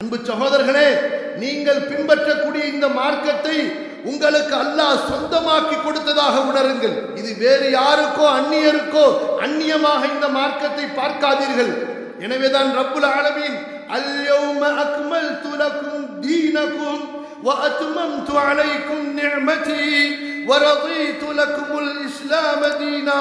அன்பு சகோதரர்களே நீங்கள் பின்பற்றக்கூடிய இந்த மார்க்கத்தை உங்களுக்கு அல்லாஹ் சொந்தமாக்கி கொடுத்ததாக உணருங்கள் இது வேறு யாருக்கோ அந்நியருக்கோ அந்நியமாக இந்த மார்க்கத்தை பார்க்காதீர்கள் எனவேதான் ரப்புல் ஆலமீன் அல்யௌம அக்மல்து லக்கும் தீனக்கும் وأتممت عليكم نعمتي ورضيت لكم الإسلام دينا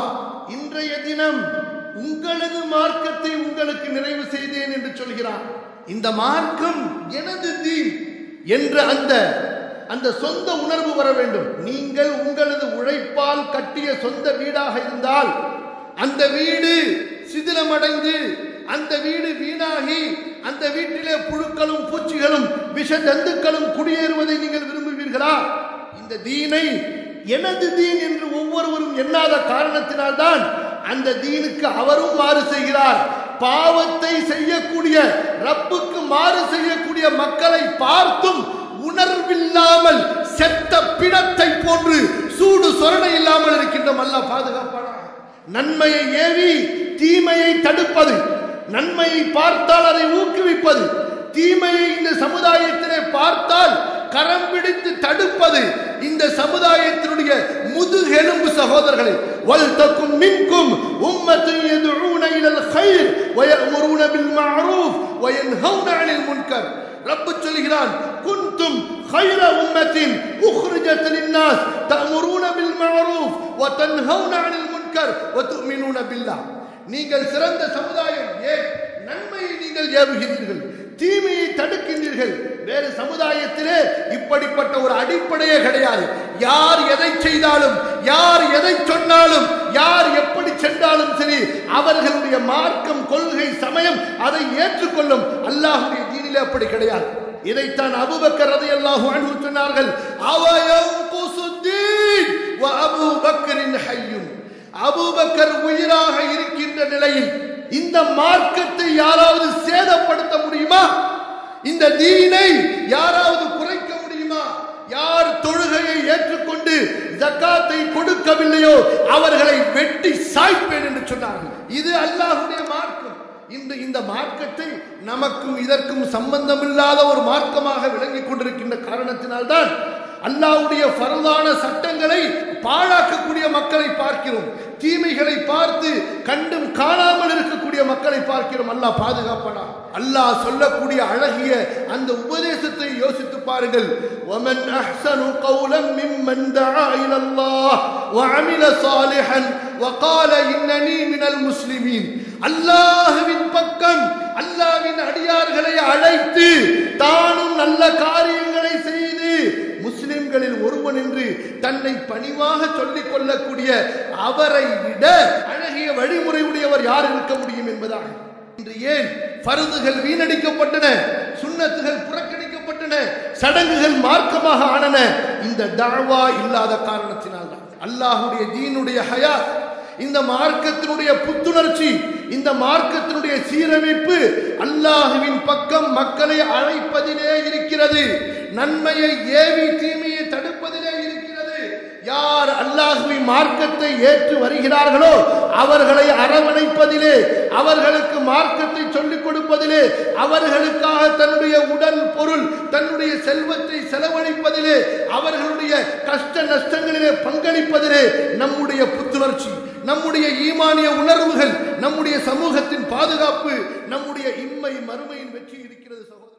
இன்றைய தினம் உங்களது மார்க்கத்தை உங்களுக்கு நிறைவு செய்தேன் என்று சொல்கிறார் இந்த மார்க்கம் எனது தீன் என்ற அந்த அந்த சொந்த உணர்வு வர வேண்டும் நீங்கள் உங்களது உழைப்பால் கட்டிய சொந்த வீடாக இருந்தால் அந்த வீடு சிதிலமடைந்து அந்த வீடு வீணாகி அந்த வீட்டிலே புழுக்களும் பூச்சிகளும் விஷ ஜந்துக்களும் குடியேறுவதை நீங்கள் விரும்புவீர்களா இந்த தீனை எனது தீன் என்று ஒவ்வொருவரும் எண்ணாத காரணத்தினால்தான் அந்த தீனுக்கு அவரும் மாறு செய்கிறார் பாவத்தை செய்யக்கூடிய ரப்புக்கு மாறு செய்யக்கூடிய மக்களை பார்த்தும் உணர்வில்லாமல் செத்த பிணத்தை போன்று சூடு சொரணை இல்லாமல் இருக்கின்றோம் அல்ல பாதுகாப்பானா நன்மையை ஏவி தீமையை தடுப்பது நன்மையை பார்த்தால் அதை ஊக்குவிப்பது தீமையை இந்த சமுதாயத்திலே பார்த்தால் கரம் பிடித்து தடுப்பது இந்த சமுதாயத்தினுடைய முதுகெலும்பு சகோதரர்களே வல் தக்கும் மின்கும் உம்மத்துன் யதுஊன இலல் கைர் வயஅமுரூன பில் மஅரூஃப் வயன்ஹவுன அனில் முன்கர் ரப்பு சொல்கிறான் குன்தும் خير أمة أخرجت للناس تأمرون بالمعروف وتنهون عن المنكر وتؤمنون بالله நீங்கள் சிறந்த சமுதாயம் ஏன் நன்மையை நீங்கள் ஏவுகிறீர்கள் தீமையை தடுக்கின்றீர்கள் வேறு சமுதாயத்திலே இப்படிப்பட்ட ஒரு அடிப்படையே கிடையாது யார் எதை செய்தாலும் யார் எதை சொன்னாலும் யார் எப்படி சென்றாலும் சரி அவர்களுடைய மார்க்கம் கொள்கை சமயம் அதை ஏற்றுக்கொள்ளும் அல்லாஹுடைய தீனிலே அப்படி கிடையாது இதைத்தான் அபுபக்கர் ரலியல்லாஹு அன்ஹு சொன்னார்கள் அவயம் குசுத்தீன் வ அபூ பக்கரின் ஹய்யுன் அபூபக்கர் உயிராக இருக்கின்ற நிலையில் இந்த மார்க்கத்தை யாராவது சேதப்படுத்த முடியுமா இந்த தீனை யாராவது குறைக்க முடியுமா யார் தொழுகையை ஏற்றுக்கொண்டு ஜக்காத்தை கொடுக்கவில்லையோ அவர்களை வெட்டி சாய்ப்பேன் என்று சொன்னார்கள் இது அல்லாஹ்வுடைய மார்க்கம் இந்த இந்த மார்க்கத்தை நமக்கும் இதற்கும் சம்பந்தமில்லாத ஒரு மார்க்கமாக விளங்கிக் கொண்டிருக்கின்ற காரணத்தினால்தான் அல்லாஹ்வுடைய ஃபரலான சட்டங்களை பாழாக்கக்கூடிய மக்களை பார்க்கிறோம் தீமைகளை பார்த்து கண்டும் காணாமல் இருக்கக்கூடிய மக்களை பார்க்கிறோம் அல்லாஹ் பாதுகாப்பனா அல்லாஹ் சொல்லக்கூடிய அழகிய அந்த உபதேசத்தை யோசித்து பாருங்கள் ومن احسن قولا ممن دعا الى الله وعمل صالحا وقال انني من المسلمين அல்லாஹ்வின் பக்கம் அல்லாஹ்வின் அடியார்களை அழைத்து தானும் நல்ல காரியங்களை செய்து முஸ்லிம்களில் ஒருவன் என்று தன்னை பணிவாக சொல்லிக் கொள்ளக்கூடிய அவரை விட அழகிய வழிமுறை உடையவர் யார் இருக்க முடியும் என்பதாக இன்று ஏன் பருதுகள் வீணடிக்கப்பட்டன சுண்ணத்துகள் புறக்கணிக்கப்பட்டன சடங்குகள் மார்க்கமாக ஆனன இந்த தாவா இல்லாத காரணத்தினால் தான் அல்லாஹுடைய தீனுடைய ஹயாத் இந்த மார்க்கத்தினுடைய புத்துணர்ச்சி இந்த மார்க்கத்தினுடைய சீரமைப்பு அல்லாஹுவின் பக்கம் மக்களை அழைப்பதிலே இருக்கிறது நன்மையை ஏவி தீமையை தடுப்பதிலே இருக்கிறது யார் அல்லாஹுவின் மார்க்கத்தை ஏற்று வருகிறார்களோ அவர்களை அரவணைப்பதிலே அவர்களுக்கு மார்க்கத்தை சொல்லிக் கொடுப்பதிலே அவர்களுக்காக தன்னுடைய உடல் பொருள் தன்னுடைய செல்வத்தை செலவழிப்பதிலே அவர்களுடைய கஷ்ட நஷ்டங்களிலே பங்களிப்பதிலே நம்முடைய புத்துணர்ச்சி நம்முடைய ஈமானிய உணர்வுகள் நம்முடைய சமூகத்தின் பாதுகாப்பு நம்முடைய இம்மை மறுமையின் வெற்றி இருக்கிறது சகோதரர்